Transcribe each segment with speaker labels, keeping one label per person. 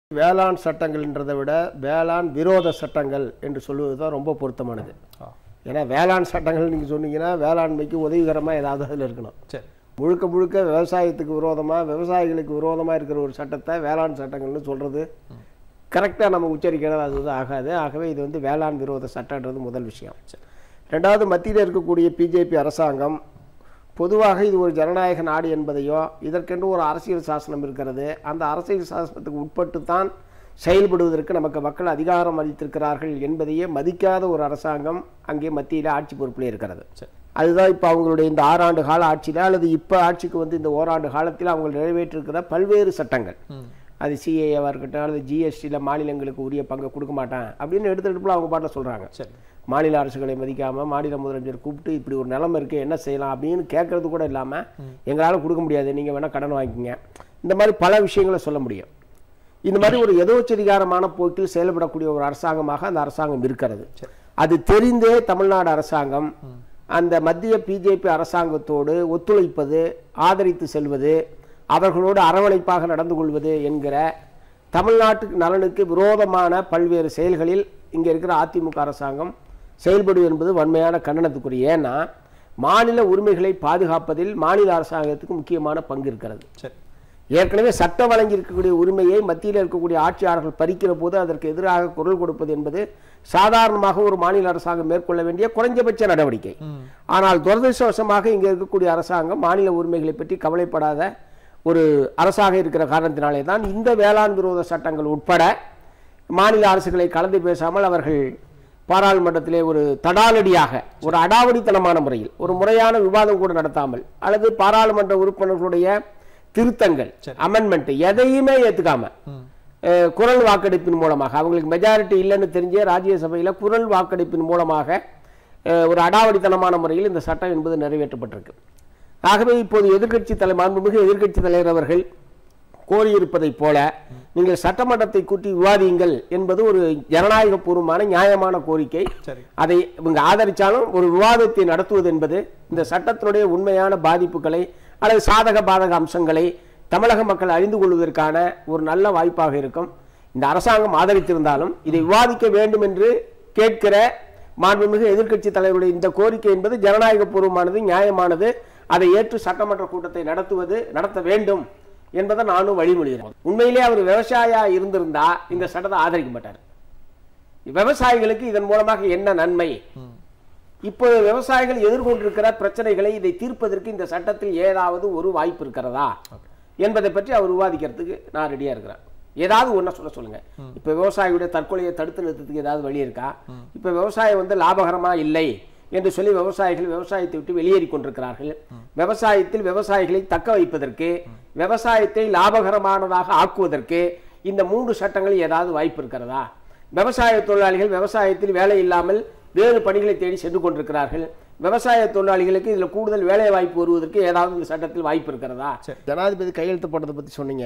Speaker 1: வேளாண் சட்டங்கள்ன்றதை விட வேளாண் விரோத சட்டங்கள் என்று சொல்லுவது தான் ரொம்ப பொருத்தமானது
Speaker 2: ஆ
Speaker 1: ஏன்னா வேளாண் சட்டங்கள் நீங்கள் சொன்னீங்கன்னா வேளாண்மைக்கு உதவிகரமாக ஏதாவது அதில் இருக்கணும்
Speaker 2: சரி
Speaker 1: முழுக்க முழுக்க விவசாயத்துக்கு விரோதமாக விவசாயிகளுக்கு விரோதமாக இருக்கிற ஒரு சட்டத்தை வேளாண் சட்டங்கள்னு சொல்கிறது கரெக்டாக நம்ம உச்சரிக்கிறது அது வந்து ஆகாது ஆகவே இது வந்து வேளாண் விரோத சட்டன்றது முதல் விஷயம் ரெண்டாவது மத்தியில் இருக்கக்கூடிய பிஜேபி அரசாங்கம் பொதுவாக இது ஒரு ஜனநாயக நாடு என்பதையோ இதற்கென்று ஒரு அரசியல் சாசனம் இருக்கிறது அந்த அரசியல் சாசனத்துக்கு உட்பட்டு தான் செயல்படுவதற்கு நமக்கு மக்கள் அதிகாரம் அளித்திருக்கிறார்கள் என்பதையே மதிக்காத ஒரு அரசாங்கம் அங்கே மத்தியில் ஆட்சி பொறுப்பில் இருக்கிறது
Speaker 2: சரி
Speaker 1: அதுதான் இப்போ அவங்களுடைய இந்த ஆறாண்டு கால ஆட்சியில் அல்லது இப்போ ஆட்சிக்கு வந்து இந்த ஓராண்டு காலத்தில் அவங்க நிறைவேற்றிருக்கிற பல்வேறு சட்டங்கள்
Speaker 2: ம்
Speaker 1: அது சிஏஏவாக இருக்கட்டும் அல்லது ஜிஎஸ்டியில் மாநிலங்களுக்கு உரிய பங்கை கொடுக்க மாட்டேன் அப்படின்னு எடுத்து எடுப்புல அவங்க பாட்டில் சொல்கிறாங்க
Speaker 2: சரி
Speaker 1: மாநில அரசுகளை மதிக்காமல் மாநில முதலமைச்சர் கூப்பிட்டு இப்படி ஒரு நிலைமை இருக்குது என்ன செய்யலாம் அப்படின்னு கேட்கறது கூட இல்லாமல் எங்களால் கொடுக்க முடியாது நீங்கள் வேணால் கடன் வாங்கிக்கங்க இந்த மாதிரி பல விஷயங்களை சொல்ல முடியும் இந்த மாதிரி ஒரு எதோச்சதிகாரமான போக்கில் செயல்படக்கூடிய ஒரு அரசாங்கமாக அந்த அரசாங்கம் இருக்கிறது
Speaker 2: சரி.
Speaker 1: அது தெரிந்தே தமிழ்நாடு அரசாங்கம் அந்த மத்திய பிஜேபி அரசாங்கத்தோடு ஒத்துழைப்பது ஆதரித்து செல்வது அவர்களோடு அரவணைப்பாக நடந்து கொள்வது என்கிற தமிழ்நாட்டுக்கு நலனுக்கு விரோதமான பல்வேறு செயல்களில் இங்கே இருக்கிற அதிமுக அரசாங்கம் செயல்படும் என்பது வன்மையான கண்டனத்துக்குரிய ஏன்னா மாநில உரிமைகளை பாதுகாப்பதில் மாநில அரசாங்கத்துக்கு முக்கியமான பங்கு இருக்கிறது
Speaker 2: சரி
Speaker 1: ஏற்கனவே சட்டம் வழங்கி இருக்கக்கூடிய உரிமையை மத்தியில் இருக்கக்கூடிய ஆட்சியாளர்கள் பறிக்கிற போது அதற்கு எதிராக குரல் கொடுப்பது என்பது சாதாரணமாக ஒரு மாநில அரசாங்கம் மேற்கொள்ள வேண்டிய குறைஞ்சபட்ச நடவடிக்கை
Speaker 2: ம்
Speaker 1: ஆனால் துரதிருஷ்டவசமாக இங்கே இருக்கக்கூடிய அரசாங்கம் மாநில உரிமைகளை பற்றி கவலைப்படாத ஒரு அரசாக இருக்கிற காரணத்தினாலே தான் இந்த வேளாண் விரோத சட்டங்கள் உட்பட மாநில அரசுகளை கலந்து பேசாமல் அவர்கள் பாராளுமன்றத்திலே ஒரு தடாலடியாக ஒரு அடாவடித்தனமான முறையில் ஒரு முறையான விவாதம் கூட நடத்தாமல் அல்லது பாராளுமன்ற உறுப்பினர்களுடைய திருத்தங்கள் அமெண்ட்மெண்ட் எதையுமே ஏத்துக்காம
Speaker 2: ம்
Speaker 1: அஹ், குரல் வாக்கெடுப்பின் மூலமாக அவங்களுக்கு மெஜாரிட்டி இல்லைன்னு தெரிஞ்சே ராஜ்யசபையில் குரல் வாக்கெடுப்பின் மூலமாக அஹ், ஒரு அடாவடித்தனமான முறையில் இந்த சட்டம் என்பது நிறைவேற்றப்பட்டிருக்கு ஆகவே இப்போது எதிர்க்கட்சி தலை மாண்புமிகு எதிர்க்கட்சி தலைவர் அவர்கள் கோரியிருப்பதைப் போல நீங்கள் சட்டமன்றத்தை கூட்டி விவாதியுங்கள் என்பது ஒரு ஜனநாயகபூர்வமான நியாயமான கோரிக்கை
Speaker 2: சரி
Speaker 1: அதை இவங்க ஆதரிச்சாலும் ஒரு விவாதத்தை நடத்துவது என்பது இந்த சட்டத்தினுடைய உண்மையான பாதிப்புகளை அல்லது சாதக பாதக அம்சங்களை தமிழக மக்கள் அறிந்து கொள்வதற்கான ஒரு நல்ல வாய்ப்பாக இருக்கும் இந்த அரசாங்கம் ஆதரித்திருந்தாலும் இதை விவாதிக்க வேண்டும் என்று கேட்கிற மாண்புமிகு எதிர்க்கட்சி தலைவருடைய இந்த கோரிக்கை என்பது ஜனநாயகபூர்வமானது நியாயமானது அதை ஏற்று சட்டமன்ற கூட்டத்தை நடத்துவது நடத்த வேண்டும் என்பதை நானும் வழிமொழிகிறேன் உண்மையிலே அவர் விவசாயியா இருந்திருந்தா இந்த சட்டத்தை ஆதரிக்க மாட்டார் விவசாயிகளுக்கு இதன் மூலமாக என்ன நன்மை
Speaker 2: ம்
Speaker 1: இப்போ விவசாயிகள் எதிர்கொண்டிருக்கிற பிரச்சனைகளை இதை தீர்ப்பதற்கு இந்த சட்டத்தில் ஏதாவது ஒரு வாய்ப்பு இருக்கிறதா என்பதை பற்றி அவர் விவாதிக்கிறதுக்கு நான் ரெடியா இருக்கிறேன் ஏதாவது ஒன்றை சொல்ல சொல்லுங்க இப்போ விவசாயியுடைய தற்கொலையை தடுத்து நிறுத்தத்துக்கு ஏதாவது வழி இருக்கா இப்போ விவசாயம் வந்து லாபகரமா இல்லை என்று சொல்லி விவசாயிகள் விவசாயத்தை விட்டு வெளியேறி கொண்டிருக்கிறார்கள் விவசாயத்தில் விவசாயிகளை தக்க வைப்பதற்கு விவசாயத்தை லாபகரமானதாக ஆக்குவதற்கு இந்த மூன்று சட்டங்களில் ஏதாவது வாய்ப்பு இருக்கிறதா விவசாய தொழிலாளிகள் விவசாயத்தில் வேலை இல்லாமல் வேறு பணிகளை தேடி சென்று கொண்டிருக்கிறார்கள் விவசாய தொழிலாளிகளுக்கு இதில் கூடுதல் வேலை வாய்ப்பு வருவதற்கு ஏதாவது இந்த சட்டத்தில் வாய்ப்பு இருக்கிறதா
Speaker 2: சரி.
Speaker 1: ஜனாதிபதி கையெழுத்து போட்டதை பற்றி சொன்னீங்க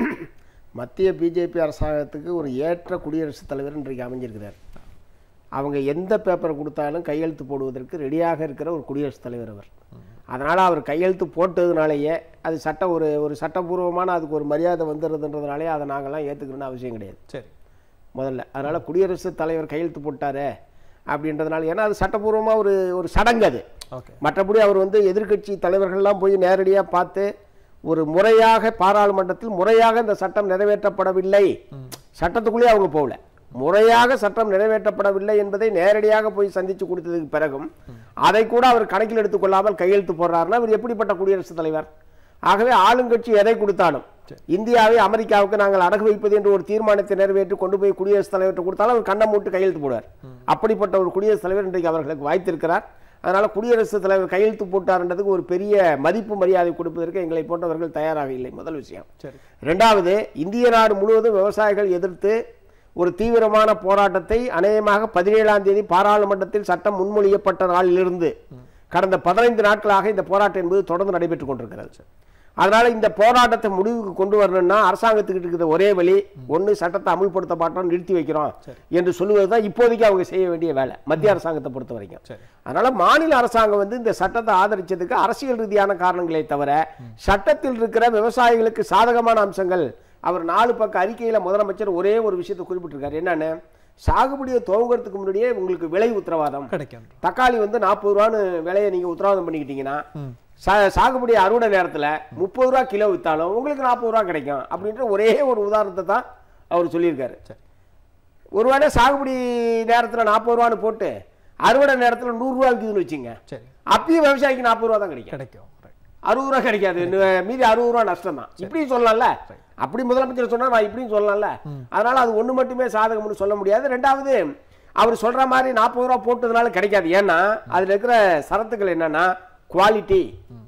Speaker 1: மத்திய பிஜேபி அரசாங்கத்துக்கு ஒரு ஏற்ற குடியரசுத் தலைவர் இன்றைக்கு அமைஞ்சிருக்கிறார் அவங்க எந்த பேப்பரை கொடுத்தாலும் கையெழுத்து போடுவதற்கு ரெடியாக இருக்கிற ஒரு குடியரசுத் தலைவர் அவர் அதனால் அவர் கையெழுத்து போட்டதுனாலேயே அது சட்ட ஒரு ஒரு சட்டபூர்வமான அதுக்கு ஒரு மரியாதை வந்துடுறதுன்றதுனாலே அதை நாங்கள்லாம் ஏற்றுக்கணும்னு அவசியம் கிடையாது
Speaker 2: சரி
Speaker 1: முதல்ல அதனால் குடியரசுத் தலைவர் கையெழுத்து போட்டாரே அப்படின்றதுனால ஏன்னா அது சட்டபூர்வமாக ஒரு ஒரு சடங்கு அது
Speaker 2: ஓகே
Speaker 1: மற்றபடி அவர் வந்து எதிர்க்கட்சி தலைவர்கள்லாம் போய் நேரடியாக பார்த்து ஒரு முறையாக பாராளுமன்றத்தில் முறையாக இந்த சட்டம் நிறைவேற்றப்படவில்லை சட்டத்துக்குள்ளேயே அவங்க போகல முறையாக சட்டம் நிறைவேற்றப்படவில்லை என்பதை நேரடியாக போய் சந்திச்சு கொடுத்ததுக்கு பிறகும் அதை கூட அவர் கணக்கில் எடுத்துக்கொள்ளாமல் கையெழுத்து போடுறாருன்னா அவர் எப்படிப்பட்ட குடியரசுத் தலைவர் ஆகவே ஆளுங்கட்சி எதை கொடுத்தாலும் இந்தியாவை அமெரிக்காவுக்கு நாங்கள் அடகு வைப்பது என்று ஒரு தீர்மானத்தை நிறைவேற்றி கொண்டு போய் குடியரசுத் தலைவர்கிட்ட கொடுத்தாலும் அவர் கண்ணை மூட்டு கையெழுத்து போடுவார் அப்படிப்பட்ட ஒரு குடியரசுத் தலைவர் இன்றைக்கு அவர்களுக்கு வாய்த்திருக்கிறார் அதனால குடியரசுத் தலைவர் கையெழுத்து போட்டார்ன்றதுக்கு ஒரு பெரிய மதிப்பு மரியாதை கொடுப்பதற்கு எங்களை போன்றவர்கள் தயாராக இல்லை முதல் விஷயம்
Speaker 2: சரி
Speaker 1: ரெண்டாவது இந்திய நாடு முழுவதும் விவசாயிகள் எதிர்த்து ஒரு தீவிரமான போராட்டத்தை அநேகமாக பதினேழாம் தேதி பாராளுமன்றத்தில் சட்டம் முன்மொழியப்பட்ட நாளிலிருந்து கடந்த பதினைந்து நாட்களாக இந்த போராட்டம் என்பது தொடர்ந்து நடைபெற்றுக் கொண்டிருக்கிறது அதனால இந்த போராட்டத்தை முடிவுக்கு கொண்டு வரணும்னா அரசாங்கத்துக்கிட்ட இருக்கிற ஒரே வழி ஒன்று சட்டத்தை அமுல்படுத்த மாட்டோம் நிறுத்தி வைக்கிறோம் என்று சொல்லுவது தான் இப்போதைக்கு அவங்க செய்ய வேண்டிய வேலை மத்திய அரசாங்கத்தை பொறுத்த வரைக்கும்
Speaker 2: சரி
Speaker 1: அதனால மாநில அரசாங்கம் வந்து இந்த சட்டத்தை ஆதரிச்சதுக்கு அரசியல் ரீதியான காரணங்களே தவிர சட்டத்தில் இருக்கிற விவசாயிகளுக்கு சாதகமான அம்சங்கள் அவர் நாலு பக்க அறிக்கையில முதலமைச்சர் ஒரே ஒரு விஷயத்தை குறிப்பிட்டிருக்காரு என்னன்னு சாகுபடியை துவங்குறதுக்கு முன்னாடியே உங்களுக்கு விலை உத்தரவாதம்
Speaker 2: கிடைக்கும்
Speaker 1: தக்காளி வந்து நாற்பது ரூபான்னு விலையை நீங்க உத்தரவாதம் பண்ணிக்கிட்டீங்கன்னா சா- சாகுபடி அறுவடை நேரத்துல முப்பது ரூபா கிலோ வித்தாலும் உங்களுக்கு நாற்பது ரூபா கிடைக்கும் அப்படின்ற ஒரே ஒரு உதாரணத்தை தான் அவர் சொல்லியிருக்காரு
Speaker 2: சரி.
Speaker 1: ஒருவேளை சாகுபடி நேரத்துல நாற்பது ரூபான்னு போட்டு அறுவடை நேரத்துல நூறு ரூபா விற்குதுன்னு வச்சுங்க
Speaker 2: சரி
Speaker 1: அப்பயும் விவசாயிக்கு நாற்பது ரூபா தான் கிடைக்கும்
Speaker 2: கிடைக்கும் Right.
Speaker 1: அறுபது ரூபா கிடைக்காது இன்னும் மீதி அறுபது ரூபா நஷ்டம் தான் இப்படியும் சொல்லலாம்ல அப்படி முதலமைச்சர் சொன்னா நான் இப்படியும் சொல்லலாம்ல அதனால அது ஒண்ணு மட்டுமே சாதகம்னு சொல்ல முடியாது ரெண்டாவது அவர் சொல்ற மாதிரி நாற்பது ரூபா போட்டதுனால கிடைக்காது ஏன்னா அதுல இருக்கிற சரத்துக்கள் என்னன்னா quality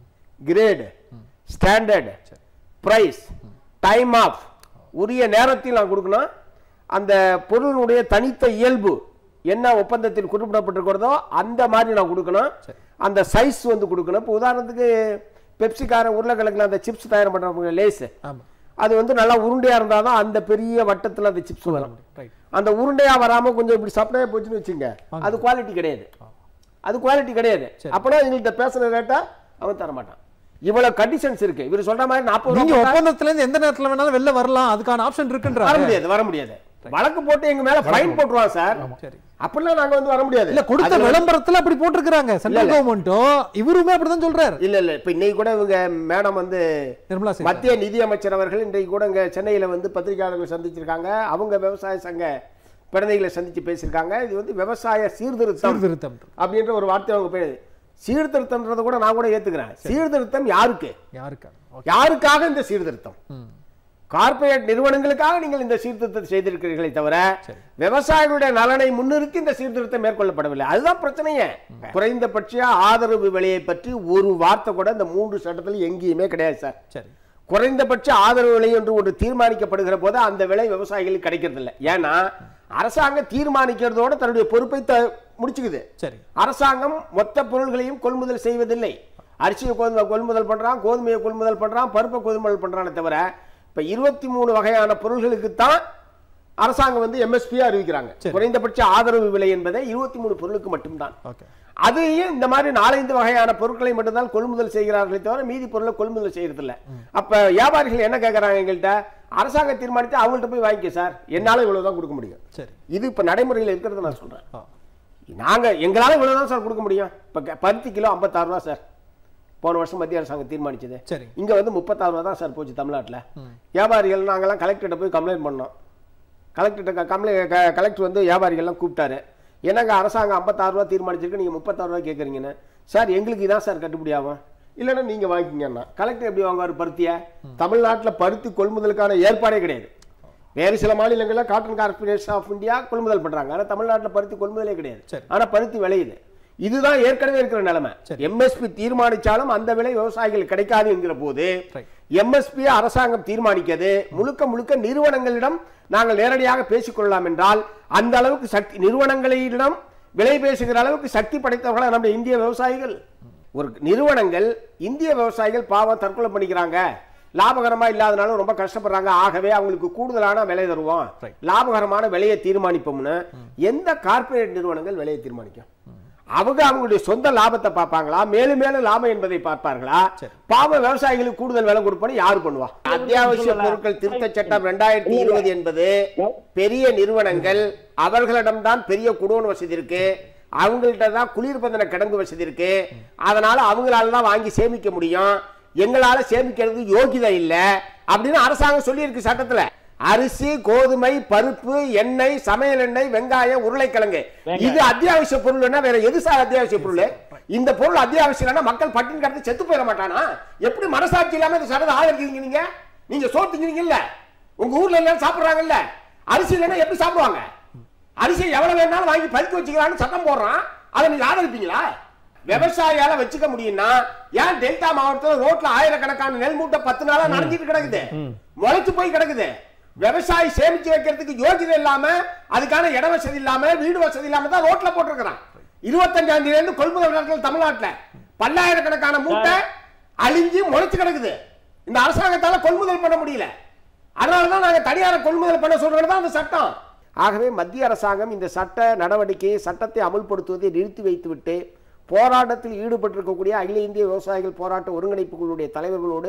Speaker 1: grade standard price time of உரிய நேரத்தில் நான் கொடுக்கணும் அந்த பொருளினுடைய தனித்த இயல்பு என்ன ஒப்பந்தத்தில் குறிப்பிடப்பட்டிருக்கிறதோ அந்த மாதிரி நான் கொடுக்கணும் அந்த சைஸ் வந்து கொடுக்கணும் இப்போ உதாரணத்துக்கு பெப்சிக்காரன் உருளைக்கிழங்குல அந்த சிப்ஸ் தயார் பண்றாங்க லேஸ்
Speaker 2: ஆமா
Speaker 1: அது வந்து நல்லா உருண்டையா இருந்தால் தான் அந்த பெரிய வட்டத்துல அந்த சிப்ஸ் வரும்
Speaker 2: ரைட்
Speaker 1: அந்த உருண்டையா வராம கொஞ்சம் இப்படி சப்ளையா போச்சுன்னு வச்சுங்க அது குவாலிட்டி கிடையாது அது குவாலிட்டி கிடையாது அப்பனா எங்கள்கிட்ட பேசுன ரேட்டா அவன் தர மாட்டான் இவ்வளவு கண்டிஷன்ஸ் இருக்கு இவர் சொல்ற மாதிரி நாற்பது
Speaker 2: நீங்க
Speaker 1: ரூபாய்
Speaker 2: ஒப்பந்தத்துல இருந்து எந்த நேரத்துல வேணாலும் வெளில வரலாம் அதுக்கான ஆப்ஷன்
Speaker 1: வர
Speaker 2: இருக்குன்றாரு
Speaker 1: முடியாது வர முடியாது வழக்கு போட்டு எங்க மேல ஃபைன் போட்டுருவான் சார்
Speaker 2: சரி
Speaker 1: அப்படிலாம் நாங்க வந்து வர முடியாது
Speaker 2: இல்ல கொடுத்த
Speaker 1: அது-
Speaker 2: விளம்பரத்துல அப்படி போட்டிருக்காங்க சென்ட்ரல் கவர்மெண்ட்டும் இவருமே அப்படிதான் சொல்றாரு
Speaker 1: இல்ல இல்ல இப்ப இன்னைக்கு கூட இவங்க மேடம் வந்து
Speaker 2: நிர்மலா சீதாராமன்
Speaker 1: மத்திய நிதி அமைச்சர் அவர்கள் இன்றைக்கு கூட இங்க சென்னையில வந்து பத்திரிகையாளர்கள் சந்திச்சிருக்காங்க அவங்க விவசாய சங்க பிரதிநிதிகளை சந்திச்சு பேசியிருக்காங்க இது வந்து விவசாய சீர்திருத்தம்
Speaker 2: சீர்திருத்தம்
Speaker 1: அப்படின்ற ஒரு வார்த்தை அவங்க பேரு சீர்திருத்தம்ன்றத கூட நான் கூட ஏத்துக்கிறேன் சீர்திருத்தம் யாருக்கு
Speaker 2: யாருக்கா
Speaker 1: யாருக்காக இந்த சீர்திருத்தம்
Speaker 2: ம்.
Speaker 1: கார்ப்பரேட் நிறுவனங்களுக்காக நீங்கள் இந்த சீர்திருத்தத்தை செய்திருக்கிறீர்களே தவிர விவசாயிகளுடைய நலனை முன்னிறுத்தி இந்த சீர்திருத்தம் மேற்கொள்ளப்படவில்லை அதுதான் பிரச்சனையே குறைந்தபட்ச ஆதரவு விலையை பற்றி ஒரு வார்த்தை கூட இந்த மூன்று சட்டத்தில் எங்கேயுமே கிடையாது சார்
Speaker 2: சரி
Speaker 1: குறைந்தபட்ச ஆதரவு விலை என்று ஒன்று தீர்மானிக்கப்படுகிற போது அந்த விலை விவசாயிகளுக்கு கிடைக்கிறது இல்லை ஏன்னா அரசாங்கம் தீர்மானிக்கிறதோட தன்னுடைய பொறுப்பை த முடிச்சுக்குது
Speaker 2: சரி
Speaker 1: அரசாங்கம் மொத்த பொருள்களையும் கொள்முதல் செய்வதில்லை அரிசியை கொள்முதல் கொள்முதல் பண்றான் கோதுமையை கொள்முதல் பண்றான் பருப்பை கொள்முதல் பண்றானே தவிர இப்ப இருபத்தி மூணு வகையான பொருள்களுக்கு தான் அரசாங்கம் வந்து எம்எஸ்பியா அறிவிக்கிறாங்க குறைந்தபட்ச ஆதரவு விலை என்பதை இருபத்தி மூணு பொருளுக்கு மட்டும்தான்
Speaker 2: ஓகே
Speaker 1: அதையும் இந்த மாதிரி நாலஞ்சு வகையான பொருட்களை மட்டும்தான் கொள்முதல் செய்கிறார்களே தவிர மீதி பொருளை கொள்முதல் செய்யறது இல்ல அப்ப வியாபாரிகள் என்ன கேட்கறாங்க எங்கள்கிட்ட அரசாங்கம் தீர்மானித்து அவங்கள்ட்ட போய் வாங்கிக்க சார் என்னால இவ்வளவுதான் கொடுக்க முடியும்
Speaker 2: சரி
Speaker 1: இது இப்ப நடைமுறையில் இருக்கிறத நான் சொல்றேன்
Speaker 2: ஆ.
Speaker 1: நாங்க எங்களால இவ்வளவுதான் சார் கொடுக்க முடியும் இப்ப க- பருத்தி கிலோ 56 ரூபா சார் போன வருஷம் மத்திய அரசாங்கம் தீர்மானிச்சது
Speaker 2: சரி
Speaker 1: இங்க வந்து முப்பத்தாறு ரூபா தான் சார் போச்சு தமிழ்நாட்டுல வியாபாரிகள் நாங்கெல்லாம் கலெக்டர்கிட்ட போய் கம்ப்ளைண்ட் பண்ணோம் கலெக்டர்கிட்ட கம்ப்ளைண்ட் கலெக்டர் வந்து வியாபாரிகள்லாம் கூப்பிட்டாரு என்னங்க அரசாங்கம் 56 ரூபா தீர்மானிச்சிருக்கு நீங்க முப்பத்தாறு ரூபா கேட்குறீங்கன்னு சார் எங்களுக்கு இதான் சார் கட்டுப்படி ஆகும் இல்லைன்னா நீங்க வாங்கிக்கங்கன்னா கலெக்டர் எப்படி வாங்குவார் பருத்தியை தமிழ்நாட்டுல பருத்தி கொள்முதலுக்கான ஏற்பாடே கிடையாது வேறு சில மாநிலங்கள்ல காட்டன் கார்பரேஷன் ஆஃப் இந்தியா கொள்முதல் பண்றாங்க ஆனா தமிழ்நாட்டுல பருத்தி கொள்முதலே கிடையாது
Speaker 2: சரி.
Speaker 1: ஆனா பருத்தி விளையுது இதுதான் ஏற்கனவே இருக்கிற நிலைமை
Speaker 2: சரி.
Speaker 1: எம்எஸ்பி தீர்மானிச்சாலும் அந்த விலை விவசாயிகள் கிடைக்காது என்கிற போது
Speaker 2: Right.
Speaker 1: எம்எஸ்பி அரசாங்கம் தீர்மானிக்கிறது முழுக்க முழுக்க நிறுவனங்களிடம் நாங்கள் நேரடியாக பேசிக்கொள்ளலாம் என்றால் அந்த அளவுக்கு சக்தி நிறுவனங்களிடம் விலை பேசுகிற அளவுக்கு சக்தி படைத்தவர்களா நம்ம இந்திய விவசாயிகள் ஒரு நிறுவனங்கள் இந்திய விவசாயிகள் பாவம் தற்கொலை பண்ணிக்கிறாங்க லாபகரமா இல்லாதனாலும் ரொம்ப கஷ்டப்படுறாங்க ஆகவே அவங்களுக்கு கூடுதலான விலை தருவோம்
Speaker 2: Right.
Speaker 1: லாபகரமான விலையை தீர்மானிப்போம்னு எந்த கார்ப்பரேட் நிறுவனங்கள் விலையை தீர்மானிக்கும் அவங்க அவங்களுடைய சொந்த லாபத்தை பார்ப்பாங்களா மேலும் மேலும் லாபம் என்பதை பார்ப்பார்களா
Speaker 2: சரி.
Speaker 1: பாவ விவசாயிகளுக்கு கூடுதல் விலை கொடுப்போம் யாரு பண்ணுவா அத்தியாவசிய பொருட்கள் திருத்த சட்டம் ரெண்டாயிரத்தி இருபது என்பது பெரிய நிறுவனங்கள் அவர்களிடம்தான் பெரிய குடோன் வசதி இருக்கு அவங்கள்ட்ட தான் குளிர்பதன கிடங்கு வசதி இருக்கு அதனால அவங்களால தான் வாங்கி சேமிக்க முடியும் எங்களால சேமிக்கிறது யோகிதை இல்ல அப்படின்னு அரசாங்கம் சொல்லியிருக்கு சட்டத்துல அரிசி கோதுமை பருப்பு எண்ணெய் சமையல் எண்ணெய் வெங்காயம் உருளைக்கிழங்கு இது அத்தியாவசிய பொருள்னா வேற எது சார் அத்தியாவசிய பொருள் இந்த பொருள் அத்தியாவசியம் இல்லைன்னா மக்கள் பட்டினி கடந்து செத்து போயிட மாட்டானா எப்படி மனசாட்சி இல்லாம இந்த சட்டத்தை ஆதரிக்கிறீங்க நீங்க நீங்க சோறு திங்கிறீங்கல்ல உங்க ஊர்ல எல்லாரும் சாப்பிடுறாங்கல்ல அரிசி இல்லைன்னா எப்படி சாப்பிடுவாங்க அரிசி எவ்வளவு வேணாலும் வாங்கி பறிக்க வச்சுக்கலாம்னு சட்டம் போடுறான் அதை நீங்க ஆதரிப்பீங்களா விவசாயியால வச்சுக்க முடியும்னா ஏன் டெல்டா மாவட்டத்துல ரோட்ல ஆயிரக்கணக்கான நெல் மூட்டை பத்து நாளா நடந்துட்டு கிடக்குது முளைச்சு போய் கிடக்குது விவசாயி சேமிச்சு வைக்கிறதுக்கு யோகிதை இல்லாம அதுக்கான இட வசதி இல்லாம வீடு வசதி இல்லாம தான் ரோட்ல போட்டிருக்கிறான் இருபத்தஞ்சாம் தேதி இருந்து கொள்முதல் நடக்குது தமிழ்நாட்டுல பல்லாயிரக்கணக்கான மூட்டை அழிஞ்சு முளைச்சு கிடக்குது இந்த அரசாங்கத்தால கொள்முதல் பண்ண முடியல அதனாலதான் நாங்க தனியார கொள்முதல் பண்ண சொல்றது தான் அந்த சட்டம் ஆகவே மத்திய அரசாங்கம் இந்த சட்ட நடவடிக்கையை சட்டத்தை அமுல்படுத்துவதை நிறுத்தி வைத்துவிட்டு போராட்டத்தில் ஈடுபட்டிருக்கக்கூடிய அகில இந்திய விவசாயிகள் போராட்ட ஒருங்கிணைப்புகளுடைய தலைவர்களோடு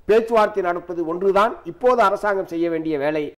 Speaker 1: பேச்சுவார்த்தை நடப்பது ஒன்றுதான் இப்போது அரசாங்கம் செய்ய வேண்டிய வேலை